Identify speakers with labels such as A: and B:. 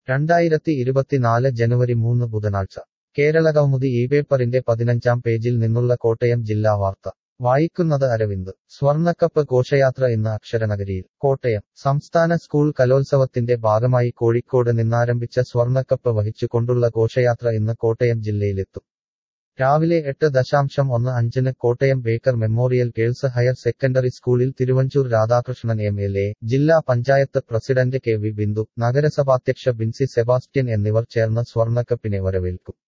A: രണ്ടായിരത്തി ഇരുപത്തിനാല് ജനുവരി മൂന്ന് ബുധനാഴ്ച കേരളകൗമുദി ഈ പേപ്പറിന്റെ പതിനഞ്ചാം പേജിൽ നിന്നുള്ള കോട്ടയം ജില്ലാ വാർത്ത വായിക്കുന്നത് അരവിന്ദ് സ്വർണ്ണക്കപ്പ് ഘോഷയാത്ര ഇന്ന് അക്ഷരനഗരിയിൽ കോട്ടയം സംസ്ഥാന സ്കൂൾ കലോത്സവത്തിന്റെ ഭാഗമായി കോഴിക്കോട് നിന്നാരംഭിച്ച സ്വർണ്ണക്കപ്പ് വഹിച്ചുകൊണ്ടുള്ള ഘോഷയാത്ര ഇന്ന് കോട്ടയം ജില്ലയിലെത്തും രാവിലെ എട്ട് ദശാംശം ഒന്ന് അഞ്ചിന് Kottayam Baker memorial girls higher secondary സ്കൂളിൽ Thiruvanchoor Radhakrishnan M L A ജില്ലാ panchayat president K V Bindu നഗരസഭാധ്യക്ഷ ബിൻസി സെബാസ്റ്റ്യൻ എന്നിവർ ചേർന്ന് സ്വർണ്ണക്കപ്പിനെ വരവേൽക്കും